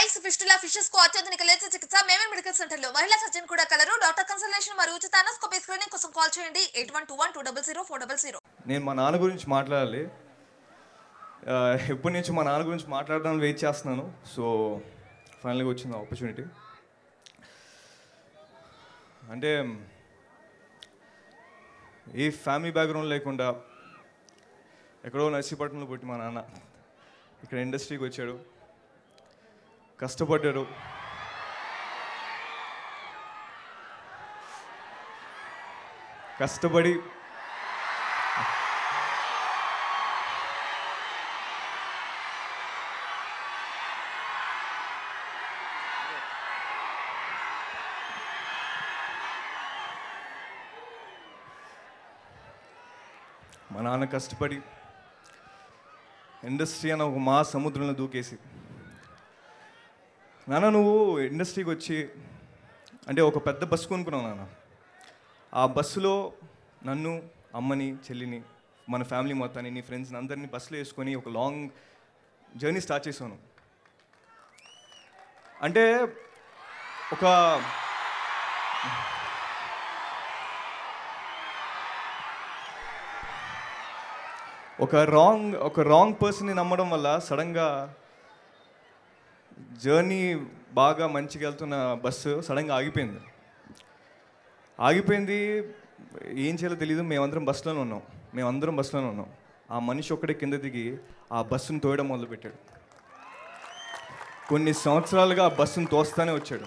piles fistula fishes కు అత్యాధునిక లేత చికిత్స మేమే మెడికల్ సెంటర్ లో మహిళా సర్జన్ కూడా కలరు డాక్టర్ కన్సల్టేషన్ మరియు ఉచిత అనస్కోపీ స్క్రీనింగ్ కోసం కాల్ చేయండి eight one two one two double zero four double zero నేను మా నాన్న గురించి మాట్లాడాలి ఆ, ఎప్పటి నుంచి మా నాన్న గురించి మాట్లాడడానికి వెయిట్ చేస్తున్నాను సో ఫైనల్గా వచ్చింది ఆపర్చునిటీ అంటే ఏ ఫ్యామిలీ బ్యాక్గ్రౌండ్ లేకుండా ఎక్కడో నర్సీపట్నంలో పుట్టి మా నాన్న ఇక్కడ ఇండస్ట్రీకి వచ్చాడు కష్టపడ్డాడు కష్టపడి మా నాన్న కష్టపడి ఇండస్ట్రీ అన్న ఒక మా సముద్రంలో దూకేసి నాన్న నువ్వు ఇండస్ట్రీకి వచ్చి అంటే ఒక పెద్ద బస్సు కొనుక్కున్నావు నాన్న ఆ బస్సులో నన్ను అమ్మని చెల్లిని మన ఫ్యామిలీ మొత్తాన్ని నీ ఫ్రెండ్స్ని అందరినీ బస్సులో వేసుకొని ఒక లాంగ్ జర్నీ స్టార్ట్ చేశాను అంటే ఒక ఒక రాంగ్ ఒక రాంగ్ పర్సన్ని నమ్మడం వల్ల సడన్గా జర్నీ బాగా మంచిగా వెళ్తున్న బస్సు సడన్గా ఆగిపోయింది ఆగిపోయింది ఏం చేయాలో తెలియదు మేమందరం బస్సులోనే ఉన్నాం మేమందరం బస్సులోనే ఉన్నాం ఆ మనిషి ఒక్కడే కింద దిగి ఆ బస్సును తోయడం మొదలుపెట్టాడు కొన్ని సంవత్సరాలుగా ఆ బస్సును తోస్తానే వచ్చాడు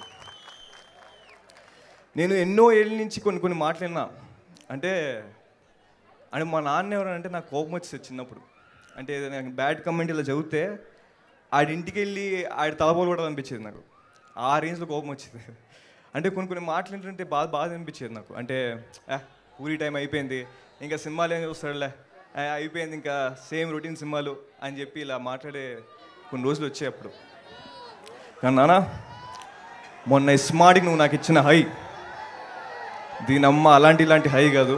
నేను ఎన్నో ఏళ్ళ నుంచి కొన్ని కొన్ని మాట్లాడినా అంటే అంటే మా నాన్న ఎవరంటే నాకు కోపం వచ్చేది చిన్నప్పుడు అంటే నాకు బ్యాడ్ కమెంట్ ఇలా చదివితే ఆడింటికి వెళ్ళి ఆడి తలపోలు కూడా అనిపించేది నాకు ఆ రేంజ్లో కోపం వచ్చేది అంటే కొన్ని కొన్ని మాట్లాడుతుంటే బాధ బాధ అనిపించేది నాకు అంటే "ఆ, ఊరి టైం అయిపోయింది ఇంకా సినిమాలు ఏం చూస్తాడులే ఆ, అయిపోయింది ఇంకా సేమ్ రొటీన్ సినిమాలు అని చెప్పి ఇలా మాట్లాడే కొన్ని రోజులు వచ్చాయి అప్పుడు కానీ నాన్న మొన్న ఇస్మాడికి నువ్వు నాకు ఇచ్చిన హై దీని అమ్మ అలాంటి ఇలాంటి హై కాదు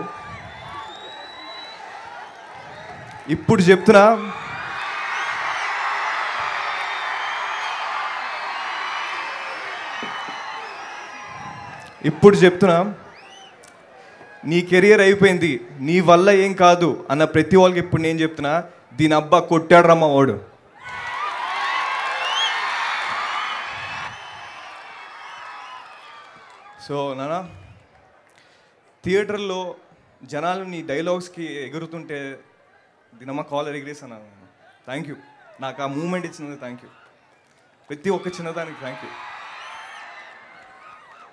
ఇప్పుడు చెప్తున్నా ఇప్పుడు చెప్తున్నా నీ కెరియర్ అయిపోయింది నీ వల్ల ఏం కాదు అన్న ప్రతి వాళ్ళకి ఇప్పుడు నేను చెప్తున్నా దీని అబ్బా కొట్టాడు రమ్మ వాడు సో నానా థియేటర్లో జనాలు నీ డైలాగ్స్కి ఎగురుతుంటే దినమ్మ కాలర్ ఎగిరేసాను థ్యాంక్ యూ నాకు ఆ మూమెంట్ ఇచ్చినందుకు థ్యాంక్ యూ ప్రతి ఒక్క చిన్నదానికి థ్యాంక్ యూ